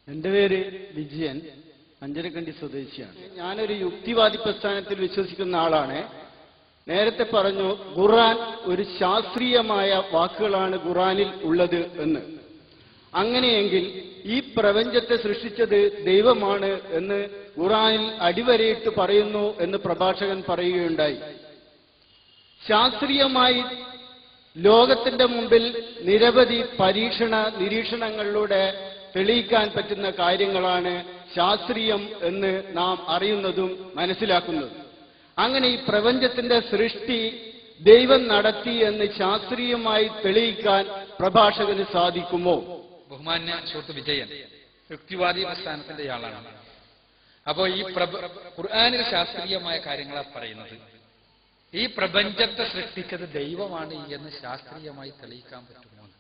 എന്റെ പേര് വിജയൻ അഞ്ചരക്കണ്ടി സ്വദേശിയാണ് ഞാനൊരു യുക്തിവാദി പ്രസ്ഥാനത്തിൽ വിശ്വസിക്കുന്ന ആളാണ് നേരത്തെ പറഞ്ഞു ഖുറാൻ ഒരു ശാസ്ത്രീയമായ വാക്കുകളാണ് ഖുറാനിൽ ഉള്ളത് എന്ന് അങ്ങനെയെങ്കിൽ ഈ പ്രപഞ്ചത്തെ സൃഷ്ടിച്ചത് ദൈവമാണ് എന്ന് ഖുറാനിൽ അടിവരയിട്ട് പറയുന്നു എന്ന് പ്രഭാഷകൻ പറയുകയുണ്ടായി ശാസ്ത്രീയമായി ലോകത്തിന്റെ മുമ്പിൽ നിരവധി പരീക്ഷണ നിരീക്ഷണങ്ങളിലൂടെ തെളിയിക്കാൻ പറ്റുന്ന കാര്യങ്ങളാണ് ശാസ്ത്രീയം എന്ന് നാം അറിയുന്നതും മനസ്സിലാക്കുന്നതും അങ്ങനെ ഈ പ്രപഞ്ചത്തിന്റെ സൃഷ്ടി ദൈവം നടത്തി എന്ന് ശാസ്ത്രീയമായി തെളിയിക്കാൻ പ്രഭാഷകന് സാധിക്കുമോ ബഹുമാന്യ സുഹൃത്ത് വിജയൻ യുക്തിവാദി പ്രസ്ഥാനത്തിന്റെ ആളാണ് അപ്പോ ഈ പ്രപ- ഖുർആനിൽ ശാസ്ത്രീയമായ കാര്യങ്ങളാണ് പറയുന്നത് ഈ പ്രപഞ്ചത്തെ സൃഷ്ടിച്ചത് ദൈവമാണ് എന്ന് ശാസ്ത്രീയമായി തെളിയിക്കാൻ പറ്റുമോ എന്ന്.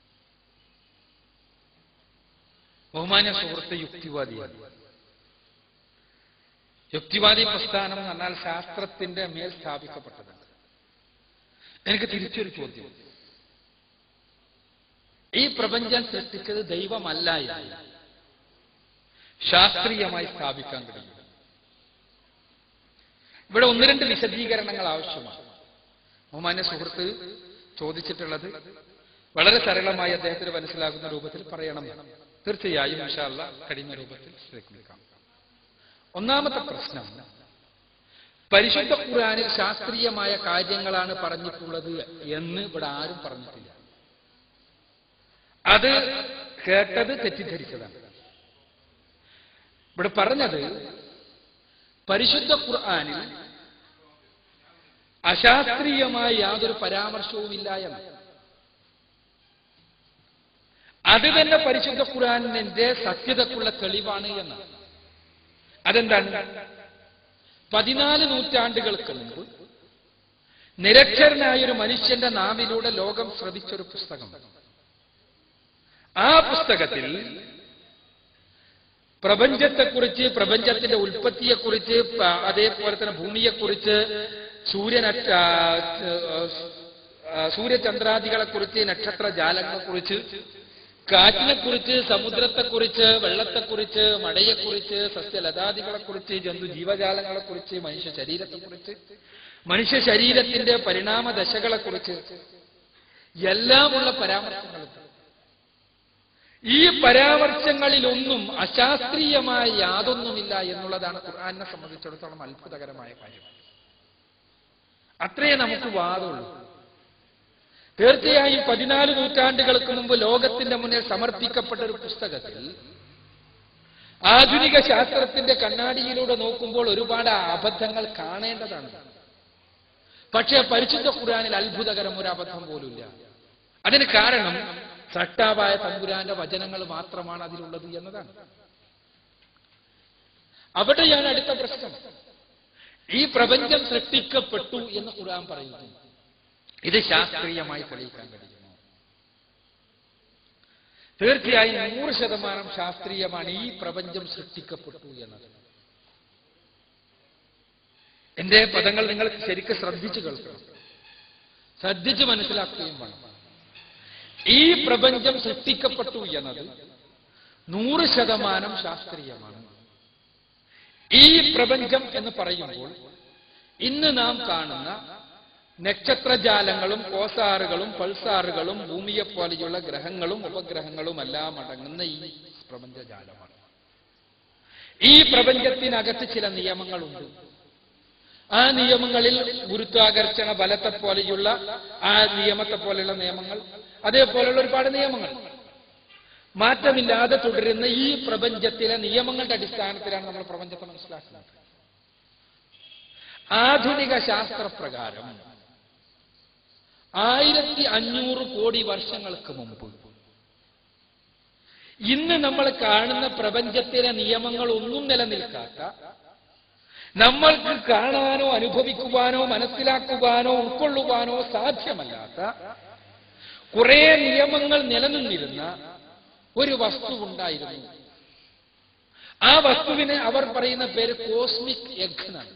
ബഹുമാന്യ സുഹൃത്ത് യുക്തിവാദിയാണ് യുക്തിവാദി പ്രസ്ഥാനം എന്ന് പറഞ്ഞാൽ ശാസ്ത്രത്തിന്റെ മേൽ സ്ഥാപിക്കപ്പെട്ടതാണ് എനിക്ക് തിരിച്ചൊരു ചോദ്യം ഈ പ്രപഞ്ചം സൃഷ്ടിച്ചത് ദൈവമല്ല എന്ന് ശാസ്ത്രീയമായി സ്ഥാപിക്കാൻ കഴിയും ഇവിടെ ഒന്ന് രണ്ട് വിശദീകരണങ്ങൾ ആവശ്യമാണ് ബഹുമാന്യ സുഹൃത്ത് ചോദിച്ചിട്ടുള്ളത് വളരെ സരളമായി അദ്ദേഹത്തിന് മനസ്സിലാകുന്ന രൂപത്തിൽ പറയണം തീർച്ചയായും വിശാല കഴിയുന്ന രൂപത്തിൽ ശ്രമിക്കാം ഒന്നാമത്തെ പ്രശ്നം പരിശുദ്ധ ഖുർആനിൽ ശാസ്ത്രീയമായ കാര്യങ്ങളാണ് പറഞ്ഞിട്ടുള്ളത് എന്ന് ഇവിടെ ആരും പറഞ്ഞിട്ടില്ല അത് കേട്ടത് തെറ്റിദ്ധരിച്ചതാണ് ഇവിടെ പറഞ്ഞത് പരിശുദ്ധ ഖുർആനിൽ അശാസ്ത്രീയമായ യാതൊരു പരാമർശവുമില്ല എന്ന് അത് തന്നെ പരിശുദ്ധ ഖുർആനിന്റെ സത്യതക്കുള്ള തെളിവാണ് എന്ന് അതെന്താണ് പതിനാല് നൂറ്റാണ്ടുകൾക്ക് മുമ്പ് നിരക്ഷരനായ ഒരു മനുഷ്യന്റെ നാവിലൂടെ ലോകം ശ്രവിച്ചൊരു പുസ്തകം ആ പുസ്തകത്തിൽ പ്രപഞ്ചത്തെക്കുറിച്ച് പ്രപഞ്ചത്തിന്റെ ഉൽപ്പത്തിയെക്കുറിച്ച് പ- അതേപോലെ തന്നെ ഭൂമിയെക്കുറിച്ച് സൂര്യന ആ, ആ, സൂര്യചന്ദ്രാദികളെക്കുറിച്ച് നക്ഷത്രജാലങ്ങളെക്കുറിച്ച് കാറ്റിനെക്കുറിച്ച് സമുദ്രത്തെക്കുറിച്ച് വെള്ളത്തെക്കുറിച്ച് മഴയെക്കുറിച്ച് സസ്യലതാദികളെക്കുറിച്ച് ജന്തു ജീവജാലങ്ങളെക്കുറിച്ച് മനുഷ്യ ശരീരത്തെക്കുറിച്ച് മനുഷ്യ ശരീരത്തിന്റെ പരിണാമ ദശകളെക്കുറിച്ച് എല്ലാമുള്ള പരാമർശങ്ങളുണ്ട് ഈ പരാമർശങ്ങളിലൊന്നും അശാസ്ത്രീയമായ യാതൊന്നുമില്ല എന്നുള്ളതാണ് ഖുർആാനെ സംബന്ധിച്ചിടത്തോളം അത്ഭുതകരമായ കാര്യം അത്രയേ നമുക്ക് വാദമുള്ളൂ തീർച്ചയായും പതിനാല് നൂറ്റാണ്ടുകൾക്ക് മുമ്പ് ലോകത്തിന്റെ മുന്നിൽ സമർപ്പിക്കപ്പെട്ട ഒരു പുസ്തകത്തിൽ ആധുനിക ശാസ്ത്രത്തിന്റെ കണ്ണാടിയിലൂടെ നോക്കുമ്പോൾ ഒരുപാട് അബദ്ധങ്ങൾ കാണേണ്ടതാണ് പക്ഷേ പരിശുദ്ധ ഖുർആനിൽ അത്ഭുതകരം ഒരു അബദ്ധം പോലുമില്ല അതിന് കാരണം സട്ടാവായ തമ്പുരാന്റെ വചനങ്ങൾ മാത്രമാണ് അതിലുള്ളത് എന്നതാണ് അവിടെയാണ് അടുത്ത പ്രശ്നം ഈ പ്രപഞ്ചം സൃഷ്ടിക്കപ്പെട്ടു എന്ന് ഖുർആൻ പറയുന്നു ഇത് ശാസ്ത്രീയമായി തെളിയിക്കാൻ കഴിയുമോ തീർച്ചയായും നൂറ് ശതമാനം ശാസ്ത്രീയമാണ് ഈ പ്രപഞ്ചം സൃഷ്ടിക്കപ്പെട്ടു എന്നത് എന്റെ പദങ്ങൾ നിങ്ങൾ ശരിക്കും ശ്രദ്ധിച്ചു കേൾക്കണം ശ്രദ്ധിച്ച് മനസ്സിലാക്കുകയും വേണം ഈ പ്രപഞ്ചം സൃഷ്ടിക്കപ്പെട്ടു എന്നത് നൂറ് ശതമാനം ശാസ്ത്രീയമാണ് ഈ പ്രപഞ്ചം എന്ന് പറയുമ്പോൾ ഇന്ന് നാം കാണുന്ന നക്ഷത്രജാലങ്ങളും കോസാറുകളും പൾസാറുകളും ഭൂമിയെ പോലെയുള്ള ഗ്രഹങ്ങളും ഉപഗ്രഹങ്ങളും എല്ലാം അടങ്ങുന്ന ഈ പ്രപഞ്ചജാലമാണ് ഈ പ്രപഞ്ചത്തിനകത്ത് ചില നിയമങ്ങളുണ്ട് ആ നിയമങ്ങളിൽ ഗുരുത്വാകർഷണ ബലത്തെ പോലെയുള്ള ആ നിയമത്തെ പോലെയുള്ള നിയമങ്ങൾ അതേപോലെയുള്ള ഒരുപാട് നിയമങ്ങൾ മാറ്റമില്ലാതെ തുടരുന്ന ഈ പ്രപഞ്ചത്തിലെ നിയമങ്ങളുടെ അടിസ്ഥാനത്തിലാണ് നമ്മൾ പ്രപഞ്ചത്തെ മനസ്സിലാക്കുന്നത് ആധുനിക ശാസ്ത്രപ്രകാരം ആയിരത്തി അഞ്ഞൂറ് കോടി വർഷങ്ങൾക്ക് മുമ്പ് ഇന്ന് നമ്മൾ കാണുന്ന പ്രപഞ്ചത്തിലെ നിയമങ്ങൾ ഒന്നും നിലനിൽക്കാത്ത നമ്മൾക്ക് കാണാനോ അനുഭവിക്കുവാനോ മനസ്സിലാക്കുവാനോ ഉൾക്കൊള്ളുവാനോ സാധ്യമല്ലാത്ത കുറെ നിയമങ്ങൾ നിലനിന്നിരുന്ന ഒരു വസ്തു ഉണ്ടായിരുന്നു ആ വസ്തുവിന് അവർ പറയുന്ന പേര് കോസ്മിക് എഗ് എന്നാണ്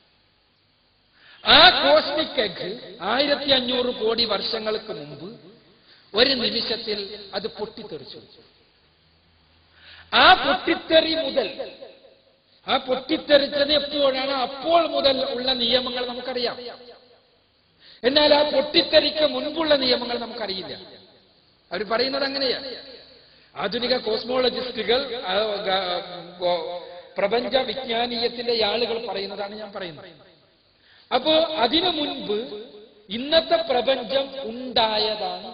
ആ കോസ്മിക് എഗ് ആയിരത്തി അഞ്ഞൂറ് കോടി വർഷങ്ങൾക്ക് മുമ്പ് ഒരു നിമിഷത്തിൽ അത് പൊട്ടിത്തെറിച്ചു ആ പൊട്ടിത്തെറി മുതൽ ആ പൊട്ടിത്തെറിച്ചത് എപ്പോഴാണ് അപ്പോൾ മുതൽ ഉള്ള നിയമങ്ങൾ നമുക്കറിയാം എന്നാൽ ആ പൊട്ടിത്തെറിക്ക് മുൻപുള്ള നിയമങ്ങൾ നമുക്കറിയില്ല അവർ പറയുന്നത് അങ്ങനെയാ ആധുനിക കോസ്മോളജിസ്റ്റുകൾ ആ, ഗ- ഗോ- പ്രപഞ്ച വിജ്ഞാനീയത്തിന്റെ ആളുകൾ പറയുന്നതാണ് ഞാൻ പറയുന്നത് അപ്പോ അതിനു മുൻപ് ഇന്നത്തെ പ്രപഞ്ചം ഉണ്ടായതാണ്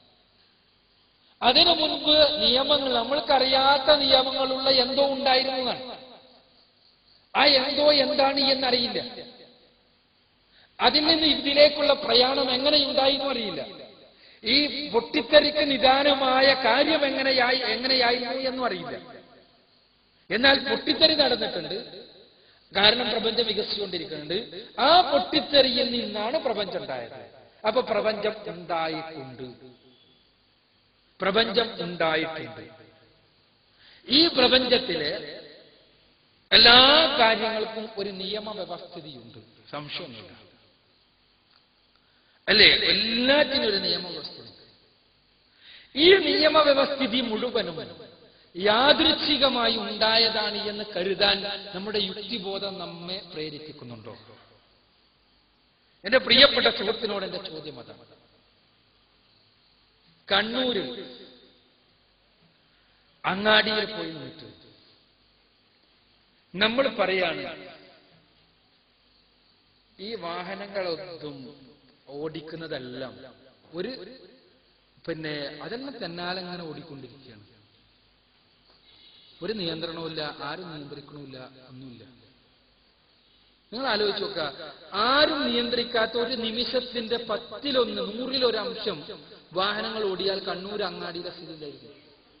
അതിനു മുൻപ് നിയമങ്ങൾ നമ്മൾക്കറിയാത്ത നിയമങ്ങളുള്ള എന്തോ ഉണ്ടായിരുന്നതാണ് ആ എന്തോ എന്താണ് എന്നറിയില്ല അതിൽ നിന്ന് ഇതിലേക്കുള്ള പ്രയാണം എങ്ങനെയുണ്ടായി എന്നും അറിയില്ല ഈ പൊട്ടിത്തെറിക്ക് നിദാനമായ കാര്യം എങ്ങനെയായി എങ്ങനെയായിരുന്നു എന്നും അറിയില്ല എന്നാൽ പൊട്ടിത്തെറി നടന്നിട്ടുണ്ട് കാരണം പ്രപഞ്ചം വികസിച്ചുകൊണ്ടിരിക്കുന്നുണ്ട് ആ പൊട്ടിത്തെറിയിൽ നിന്നാണ് പ്രപഞ്ചം ഉണ്ടായത് അപ്പൊ പ്രപഞ്ചം ഉണ്ടായിട്ടുണ്ട് പ്രപഞ്ചം ഉണ്ടായിട്ടുണ്ട് ഈ പ്രപഞ്ചത്തിലെ എല്ലാ കാര്യങ്ങൾക്കും ഒരു നിയമവ്യവസ്ഥിതിയുണ്ട് സംശയമൊന്നുമില്ല അല്ലേ എല്ലാറ്റിനും ഒരു നിയമവ്യവസ്ഥിതി ഈ നിയമവ്യവസ്ഥിതി മുഴുവനും യാദൃച്ഛികമായി ഉണ്ടായതാണ് എന്ന് കരുതാൻ നമ്മുടെ യുക്തിബോധം നമ്മെ പ്രേരിപ്പിക്കുന്നുണ്ടോ എന്റെ പ്രിയപ്പെട്ട സുഹൃത്തിനോട് എന്റെ ചോദ്യം അതാണ് കണ്ണൂരിൽ അങ്ങാടിയിൽ പോയി നിന്നിട്ട് നമ്മൾ പറയാണ് ഈ വാഹനങ്ങളൊന്നും ഓടിക്കുന്നതെല്ലാം ഒരു പിന്നെ അതെല്ലാം തന്നാലങ്ങനെ ഓടിക്കൊണ്ടിരിക്കുകയാണ് ഒരു നിയന്ത്രണവുമില്ല ആരും നിയന്ത്രിക്കണമില്ല ഒന്നുമില്ല നിങ്ങൾ ആലോചിച്ച് നോക്കുക ആരും നിയന്ത്രിക്കാത്ത ഒരു നിമിഷത്തിന്റെ പത്തിലൊന്ന് നൂറിലൊരു അംശം വാഹനങ്ങൾ ഓടിയാൽ കണ്ണൂർ അങ്ങാടിയിലെ സ്ഥിതിയിലായിരിക്കും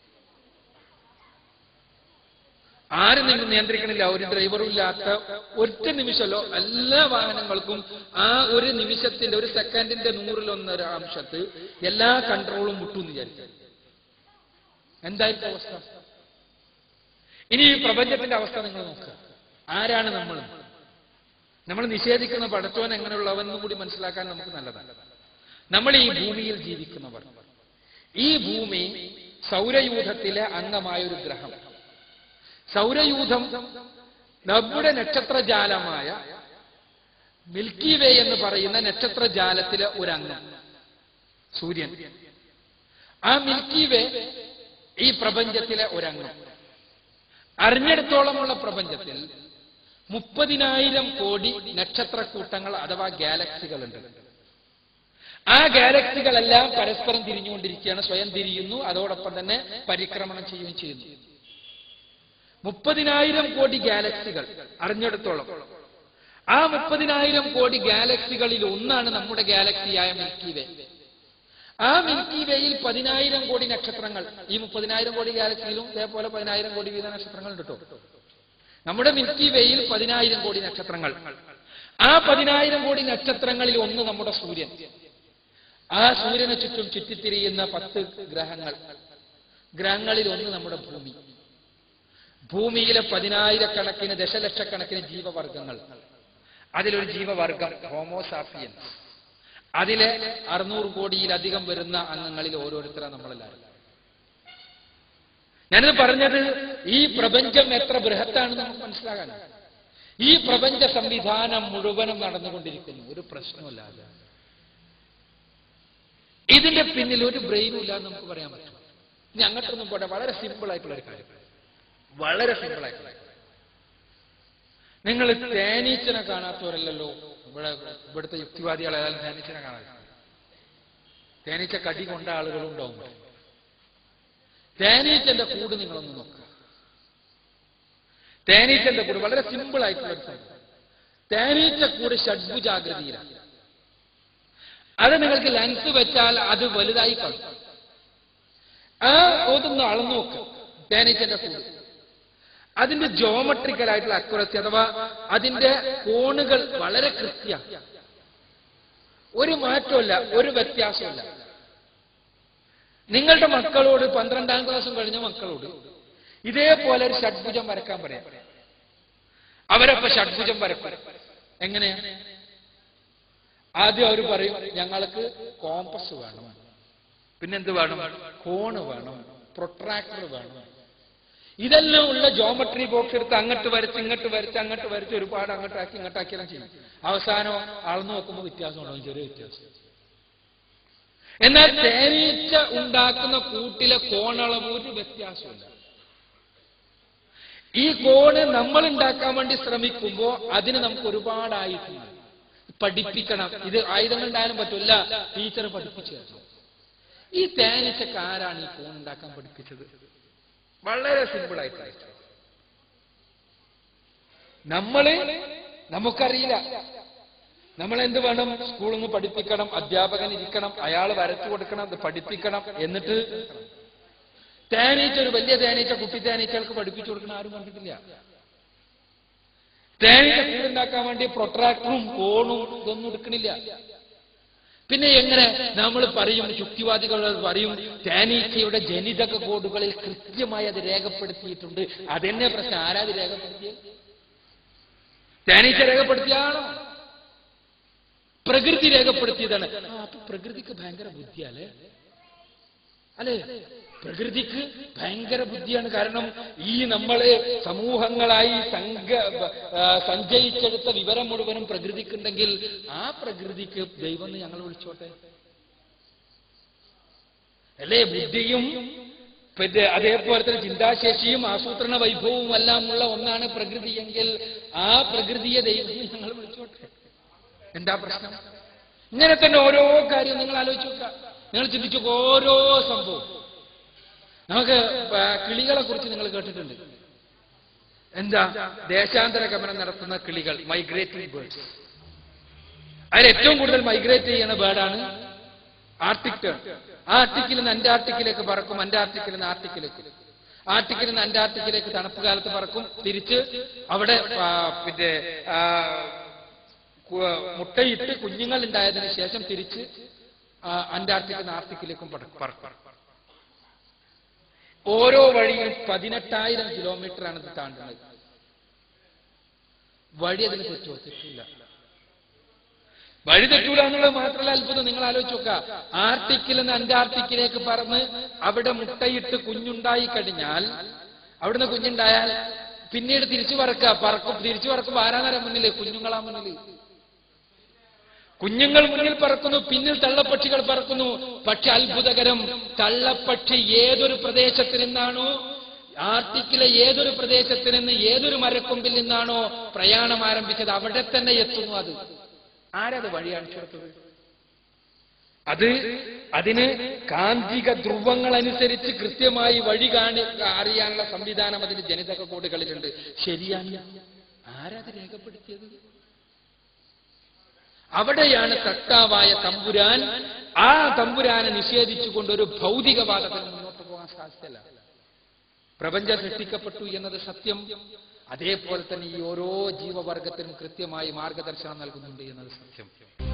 ആരും നിങ്ങൾ നിയന്ത്രിക്കണില്ല ഒരു ഡ്രൈവറും ഇല്ലാത്ത ഒറ്റ നിമിഷമല്ലോ എല്ലാ വാഹനങ്ങൾക്കും ആ ഒരു നിമിഷത്തിന്റെ ഒരു സെക്കൻഡിന്റെ നൂറിലൊന്നൊരു അംശത്ത് എല്ലാ കൺട്രോളും വിട്ടു എന്ന് വിചാരിക്കും എന്തായിരിക്കും അവസ്ഥ ഇനി ഈ പ്രപഞ്ചത്തിന്റെ അവസ്ഥ നിങ്ങൾ നോക്കുക ആരാണ് നമ്മൾ നമ്മൾ നിഷേധിക്കുന്ന പടച്ചോൻ എങ്ങനെയുള്ളവെന്നും കൂടി മനസ്സിലാക്കാൻ നമുക്ക് നല്ലതാണ് നമ്മൾ ഈ ഭൂമിയിൽ ജീവിക്കുന്നവർ ഈ ഭൂമി സൗരയൂഥത്തിലെ അംഗമായ ഒരു ഗ്രഹം സൗരയൂഥം നമ്മുടെ നക്ഷത്രജാലമായ മിൽക്കി വേ എന്ന് പറയുന്ന നക്ഷത്രജാലത്തിലെ ഒരു അംഗം സൂര്യൻ ആ മിൽക്കി വേ ഈ പ്രപഞ്ചത്തിലെ ഒരംഗം അറിഞ്ഞിടത്തോളമുള്ള പ്രപഞ്ചത്തിൽ മുപ്പതിനായിരം കോടി നക്ഷത്രക്കൂട്ടങ്ങൾ അഥവാ ഗാലക്സികളുണ്ട് ആ ഗാലക്സികളെല്ലാം പരസ്പരം തിരിഞ്ഞുകൊണ്ടിരിക്കുകയാണ് സ്വയം തിരിയുന്നു അതോടൊപ്പം തന്നെ പരിക്രമണം ചെയ്യുകയും ചെയ്യുന്നു മുപ്പതിനായിരം കോടി ഗാലക്സികൾ അറിഞ്ഞിടത്തോളം ആ മുപ്പതിനായിരം കോടി ഗാലക്സികളിൽ ഒന്നാണ് നമ്മുടെ ഗാലക്സിയായ മിൽക്കി വേ ആ മിൽക്കി വേയിൽ പതിനായിരം കോടി നക്ഷത്രങ്ങൾ ഈ മുപ്പതിനായിരം കോടി ഗാലക്സിയിലും ഇതേപോലെ പതിനായിരം കോടി വീത നക്ഷത്രങ്ങൾ ഉണ്ട് കേട്ടോ നമ്മുടെ മിൽക്കി വേയിൽ പതിനായിരം കോടി നക്ഷത്രങ്ങൾ ആ പതിനായിരം കോടി നക്ഷത്രങ്ങളിൽ ഒന്ന് നമ്മുടെ സൂര്യൻ ആ സൂര്യനെ ചുറ്റും ചുറ്റിത്തിരിയുന്ന പത്ത് ഗ്രഹങ്ങൾ ഗ്രഹങ്ങളിൽ ഒന്ന് നമ്മുടെ ഭൂമി ഭൂമിയിലെ പതിനായിരക്കണക്കിന് ദശലക്ഷക്കണക്കിന് ജീവവർഗങ്ങൾ അതിലൊരു ജീവവർഗം ഹോമോസാപ്പിയൻസ് അതിലെ അറുന്നൂറ് കോടിയിലധികം വരുന്ന അംഗങ്ങളിൽ ഓരോരുത്തരാണ് നമ്മളെല്ലാവരും ഞാനിത് പറഞ്ഞത് ഈ പ്രപഞ്ചം എത്ര ബൃഹത്താണെന്ന് നമുക്ക് മനസ്സിലാകാൻ ഈ പ്രപഞ്ച സംവിധാനം മുഴുവനും നടന്നുകൊണ്ടിരിക്കുന്നു ഒരു പ്രശ്നമില്ലാതെ ഇതിന്റെ പിന്നിൽ ഒരു ബ്രെയിനും ഇല്ലാന്ന് നമുക്ക് പറയാൻ പറ്റും ഇനി അങ്ങോട്ടൊന്നും പോട്ടെ വളരെ സിമ്പിൾ ആയിട്ടുള്ള ഒരു കാര്യം വളരെ സിമ്പിൾ ആയിട്ടുള്ള കാര്യം. നിങ്ങൾ തേനീച്ചനെ കാണാത്തവരല്ലല്ലോ ഇവിടെ ഇവിടുത്തെ യുക്തിവാദികൾ ഏതായാലും തേനീച്ചനെ കാണാതെ തേനീച്ച കടി കൊണ്ട ആളുകളും ഉണ്ടാവും ഇവിടെ. തേനീച്ചന്റെ കൂട് നിങ്ങളൊന്ന് നോക്കുക തേനീച്ചന്റെ കൂട് വളരെ സിമ്പിൾ ആയിട്ടുള്ള ഒരു സംഭവം തേനീച്ച കൂട് ഷഡ്ഭുജാകൃതിയിലാണ് അത് നിങ്ങൾക്ക് ലെൻസ് വെച്ചാൽ അത് വലുതായി കാണും ആ ഒതൊന്ന് അളന്നു നോക്കുക തേനീച്ചന്റെ കൂട് അതിന്റെ ജോമെട്രിക്കൽ ആയിട്ടുള്ള അക്യുറസി അഥവാ അതിന്റെ കോണുകൾ വളരെ കൃത്യ ഒരു മാറ്റമില്ല ഒരു വ്യത്യാസമില്ല നിങ്ങളുടെ മക്കളോട് പന്ത്രണ്ടാം ക്ലാസ്സും കഴിഞ്ഞ മക്കളോട് ഇതേപോലെ ഒരു ഷഡ്ഭുജം വരക്കാൻ പറയാം അവരപ്പോ ഷഡ്ഭുജം വരക്കും എങ്ങനെയാ ആദ്യം അവർ പറയും ഞങ്ങൾക്ക് കോമ്പസ് വേണം പിന്നെന്ത് വേണം കോണ് വേണം പ്രൊട്രാക്ടർ വേണം ഇതെല്ലാം ഉള്ള ജോമെട്രി ബോക്സ് എടുത്ത് അങ്ങോട്ട് വരച്ച് ഇങ്ങോട്ട് വരച്ച് അങ്ങോട്ട് വരച്ച് ഒരുപാട് അങ്ങോട്ടാക്കി ഇങ്ങോട്ടാക്കിയെല്ലാം ചെയ്യും അവസാനം അളന്നു നോക്കുമ്പോൾ വ്യത്യാസം ഉണ്ടാവും ചെറിയ വ്യത്യാസം എന്നാൽ തേനീച്ച ഉണ്ടാക്കുന്ന കൂട്ടിലെ കോണളവ് ഒരു വ്യത്യാസമില്ല ഈ കോണ് നമ്മൾ ഉണ്ടാക്കാൻ വേണ്ടി ശ്രമിക്കുമ്പോൾ അതിന് നമുക്ക് ഒരുപാടായിട്ടുണ്ട് പഠിപ്പിക്കണം ഇത് ആയുധങ്ങൾ ഉണ്ടായാലും പറ്റില്ല ടീച്ചർ പഠിപ്പിച്ചു തരണം ഈ തേനീച്ചക്ക് ആരാണ് ഈ കോൺ ഉണ്ടാക്കാൻ പഠിപ്പിച്ചത് വളരെ സിമ്പിൾ ആയിട്ട് നമ്മള് നമുക്കറിയില്ല നമ്മൾ എന്ത് വേണം സ്കൂളിൽ നിന്ന് പഠിപ്പിക്കണം അധ്യാപകൻ ഇരിക്കണം അയാൾ വരച്ചു കൊടുക്കണം അത് പഠിപ്പിക്കണം എന്നിട്ട് തേനീച്ച ഒരു വലിയ തേനീച്ച കുട്ടി തേനീച്ചകൾക്ക് പഠിപ്പിച്ചു കൊടുക്കണം ആരും കണ്ടിട്ടില്ല തേനീച്ച കൂടുണ്ടാക്കാൻ വേണ്ടി പ്രൊട്രാക്ടറും കോണും ഇതൊന്നും എടുക്കണില്ല പിന്നെ എങ്ങനെ നമ്മൾ പറയും യുക്തിവാദികൾ പറയും തേനീച്ചയുടെ ജനിതക കോഡുകളിൽ കൃത്യമായി അത് രേഖപ്പെടുത്തിയിട്ടുണ്ട് അതെന്നെ പ്രശ്നം ആരാത് രേഖപ്പെടുത്തിയത് തേനീച്ച രേഖപ്പെടുത്തിയാണോ പ്രകൃതി രേഖപ്പെടുത്തിയതാണ് ആ, അപ്പൊ പ്രകൃതിക്ക് ഭയങ്കര ബുദ്ധിയല്ലേ അല്ലേ പ്രകൃതിക്ക് ഭയങ്കര ബുദ്ധിയാണ് കാരണം ഈ നമ്മളെ സമൂഹങ്ങളായി സംഘ ആ, സഞ്ചയിച്ചെടുത്ത വിവരം മുഴുവനും പ്രകൃതിക്കുണ്ടെങ്കിൽ ആ പ്രകൃതിക്ക് ദൈവം എന്ന് ഞങ്ങൾ വിളിച്ചോട്ടെ അല്ലേ ബുദ്ധിയും പിന്നെ അതേപോലെ തന്നെ ചിന്താശേഷിയും ആസൂത്രണ വൈഭവവും എല്ലാം ഉള്ള ഒന്നാണ് പ്രകൃതി എങ്കിൽ ആ പ്രകൃതിയെ ദൈവം എന്ന് ഞങ്ങൾ വിളിച്ചോട്ടെ എന്താ പ്രശ്നം ഇങ്ങനെ തന്നെ ഓരോ കാര്യം നിങ്ങൾ ആലോചിച്ച് നോക്കുക നിങ്ങൾ ചിന്തിച്ചു നോക്കുക, ഓരോ സംഭവം നമുക്ക് ആ, കിളികളെ കുറിച്ച് നിങ്ങൾ കേട്ടിട്ടുണ്ട് എന്താ ദേശാന്തര ഗമനം നടത്തുന്ന കിളികൾ മൈഗ്രേറ്റിംഗ് ബേർഡ്സ് അതിൽ ഏറ്റവും കൂടുതൽ മൈഗ്രേറ്റ് ചെയ്യുന്ന ബേർഡാണ് ആർട്ടിക് ടേൺ ആർട്ടിക്കിൽ നിന്ന് അന്റാർട്ടിക്കിലേക്ക് പറക്കും അന്റാർട്ടിക്കിൽ നിന്ന് ആർട്ടിക്കിലേക്ക് ആർട്ടിക്കിൽ നിന്ന് അന്റാർട്ടിക്കിലേക്ക് തണുപ്പ് കാലത്ത് പറക്കും തിരിച്ച് അവിടെ ആ, പിന്നെ ആ, കു- മുട്ടയിട്ട് കുഞ്ഞുങ്ങൾ ഉണ്ടായതിനു ശേഷം തിരിച്ച് ആ, അന്റാർട്ടിക്കിൽ നിന്ന് ആർട്ടിക്കിലേക്കും പറക്കും പറക്കും ഓരോ വഴിയും പതിനെട്ടായിരം കിലോമീറ്റർ ആണ് ഇത് താണ്ടുന്നത് വഴി അതിന് തെറ്റോ തെറ്റില്ല വഴി തെറ്റൂല എന്നുള്ളത് മാത്രമല്ല അത്ഭുതം നിങ്ങൾ ആലോചിച്ച് നോക്കുക ആർട്ടിക്കിൽ നിന്ന് അന്റാർട്ടിക്കിലേക്ക് പറന്ന് അവിടെ മുട്ടയിട്ട് കുഞ്ഞുണ്ടായി കഴിഞ്ഞാൽ അവിടുന്ന് കുഞ്ഞുണ്ടായാൽ പിന്നീട് തിരിച്ചു പറക്കുക പറക്കും തിരിച്ചു പറക്കുമ്പോൾ ആരാന്നര മുന്നിൽ കുഞ്ഞുങ്ങളാ മുന്നിൽ കുഞ്ഞുങ്ങൾ മുന്നിൽ പറക്കുന്നു പിന്നിൽ തള്ളപ്പക്ഷികൾ പറക്കുന്നു പക്ഷെ അത്ഭുതകരം തള്ളപ്പക്ഷി ഏതൊരു പ്രദേശത്തിൽ നിന്നാണോ ആർട്ടിക്കിലെ ഏതൊരു പ്രദേശത്തിൽ നിന്ന് ഏതൊരു മരക്കൊമ്പിൽ നിന്നാണോ പ്രയാണം ആരംഭിച്ചത് അവിടെ തന്നെ എത്തുന്നു അത് ആരത് വഴി കാണിച്ചു കൊടുത്തത് അത് അതിന് കാന്തിക ധ്രുവങ്ങൾ അനുസരിച്ച് കൃത്യമായി വഴി കാണി അറിയാനുള്ള സംവിധാനം അതിന് ജനിതക കോഡുകളിലുണ്ട് ശരിയാണ് ആരത് രേഖപ്പെടുത്തിയത് അവിടെയാണ് സട്ടാവായ തമ്പുരാൻ ആ തമ്പുരാനെ നിഷേധിച്ചുകൊണ്ട് ഒരു ഭൗതികവാദത്തിന് മുന്നോട്ട് പോകാൻ സാധ്യതയില്ല പ്രപഞ്ചം സൃഷ്ടിക്കപ്പെട്ടു എന്നത് സത്യം അതേപോലെ തന്നെ ഈ ഓരോ ജീവവർഗത്തിനും കൃത്യമായി മാർഗദർശനം നൽകുന്നുണ്ട് എന്നത് സത്യം